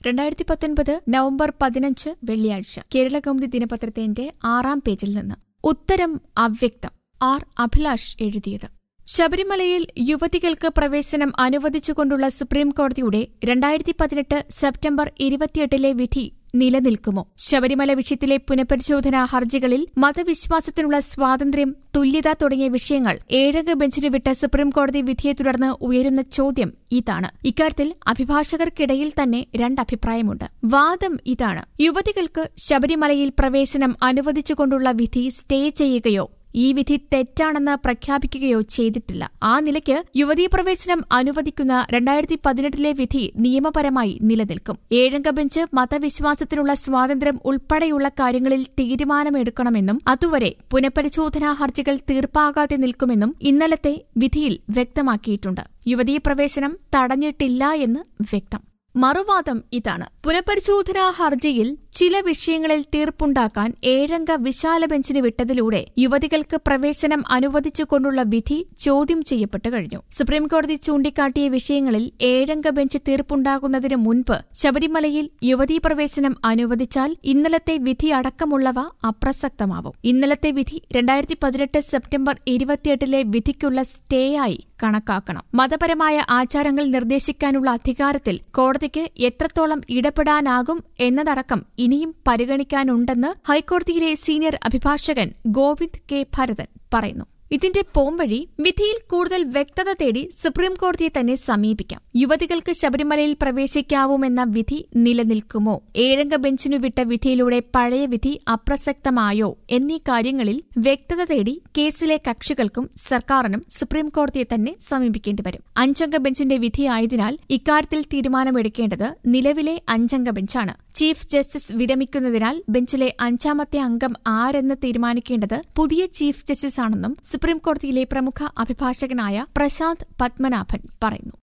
രണ്ടായിരത്തി പത്തൊൻപത് നവംബർ പതിനഞ്ച് വെള്ളിയാഴ്ച കേരള കൗമുദി ദിനപത്രത്തിന്റെ ആറാം പേജിൽ നിന്ന് ഉത്തരം അവ്യക്തം ആർ അഭിലാഷ് എഴുതിയത് ശബരിമലയിൽ യുവതികൾക്ക് പ്രവേശനം അനുവദിച്ചുകൊണ്ടുള്ള സുപ്രീം കോടതിയുടെ രണ്ടായിരത്തി പതിനെട്ട് സെപ്റ്റംബർ ഇരുപത്തിയെട്ടിലെ വിധി നിലനിൽക്കുമോ ശബരിമല വിഷയത്തിലെ പുനഃപരിശോധനാ ഹർജികളിൽ മതവിശ്വാസത്തിനുള്ള സ്വാതന്ത്ര്യം തുല്യത തുടങ്ങിയ വിഷയങ്ങൾ ഏഴംഗ ബെഞ്ചിന് വിട്ട സുപ്രീംകോടതി വിധിയെ തുടർന്ന് ഉയരുന്ന ചോദ്യം ഇതാണ് ഇക്കാര്യത്തിൽ അഭിഭാഷകർക്കിടയിൽ തന്നെ രണ്ടഭിപ്രായമുണ്ട് വാദം ഇതാണ് യുവതികൾക്ക് ശബരിമലയിൽ പ്രവേശനം അനുവദിച്ചുകൊണ്ടുള്ള വിധി സ്റ്റേ ചെയ്യുകയോ ഈ വിധി തെറ്റാണെന്ന് പ്രഖ്യാപിക്കുകയോ ചെയ്തിട്ടില്ല ആ നിലയ്ക്ക് യുവതീ പ്രവേശനം അനുവദിക്കുന്ന രണ്ടായിരത്തി പതിനെട്ടിലെ വിധി നിയമപരമായി നിലനിൽക്കും ഏഴംഗ ബെഞ്ച് മതവിശ്വാസത്തിനുള്ള സ്വാതന്ത്ര്യം ഉൾപ്പെടെയുള്ള കാര്യങ്ങളിൽ തീരുമാനമെടുക്കണമെന്നും അതുവരെ പുനഃപരിശോധനാ ഹർജികൾ തീർപ്പാകാതെ നിൽക്കുമെന്നും ഇന്നലത്തെ വിധിയിൽ വ്യക്തമാക്കിയിട്ടുണ്ട് യുവതീ പ്രവേശനം തടഞ്ഞിട്ടില്ല എന്ന് വ്യക്തം മറുവാദം ഇതാണ് പുനഃപരിശോധനാ ഹർജിയിൽ ചില വിഷയങ്ങളിൽ തീർപ്പുണ്ടാക്കാൻ ഏഴംഗ വിശാല ബെഞ്ചിന് വിട്ടതിലൂടെ യുവതികൾക്ക് പ്രവേശനം അനുവദിച്ചുകൊണ്ടുള്ള വിധി ചോദ്യം ചെയ്യപ്പെട്ടു കഴിഞ്ഞു സുപ്രീംകോടതി ചൂണ്ടിക്കാട്ടിയ വിഷയങ്ങളിൽ ഏഴംഗ ബെഞ്ച് തീർപ്പുണ്ടാകുന്നതിന് മുൻപ് ശബരിമലയിൽ യുവതീ പ്രവേശനം അനുവദിച്ചാൽ ഇന്നലത്തെ വിധി അടക്കമുള്ളവ അപ്രസക്തമാവും ഇന്നലത്തെ വിധി രണ്ടായിരത്തി പതിനെട്ട് സെപ്റ്റംബർ ഇരുപത്തിയെട്ടിലെ വിധിക്കുള്ള സ്റ്റേ ആയി കണക്കാക്കണം മതപരമായ ആചാരങ്ങൾ നിർദ്ദേശിക്കാനുള്ള അധികാരത്തിൽ കോടതിക്ക് എത്രത്തോളം ഇടപെടാനാകും എന്നതടക്കം ഇനിയും പരിഗണിക്കാനുണ്ടെന്ന് ഹൈക്കോടതിയിലെ സീനിയർ അഭിഭാഷകൻ ഗോവിന്ദ് കെ ഭരതൻ പറയുന്നു ഇതിന്റെ പോംവഴി വിധിയിൽ കൂടുതൽ വ്യക്തത തേടി സുപ്രീം കോടതിയെ തന്നെ സമീപിക്കാം യുവതികൾക്ക് ശബരിമലയിൽ പ്രവേശിക്കാവുമെന്ന വിധി നിലനിൽക്കുമോ ഏഴംഗ ബെഞ്ചിനു വിട്ട വിധിയിലൂടെ പഴയ വിധി അപ്രസക്തമായോ എന്നീ കാര്യങ്ങളിൽ വ്യക്തത തേടി കേസിലെ കക്ഷികൾക്കും സർക്കാരിനും സുപ്രീം കോടതിയെ തന്നെ സമീപിക്കേണ്ടി വരും അഞ്ചംഗ ബെഞ്ചിന്റെ വിധിയായതിനാൽ ഇക്കാര്യത്തിൽ തീരുമാനമെടുക്കേണ്ടത് നിലവിലെ അഞ്ചംഗ ബെഞ്ചാണ് ചീഫ് ജസ്റ്റിസ് വിരമിക്കുന്നതിനാൽ ബെഞ്ചിലെ അഞ്ചാമത്തെ അംഗം ആരെന്ന് തീരുമാനിക്കേണ്ടത് പുതിയ ചീഫ് ജസ്റ്റിസാണെന്നും സുപ്രീംകോടതിയിലെ പ്രമുഖ അഭിഭാഷകനായ പ്രശാന്ത് പത്മനാഭൻ പറയുന്നു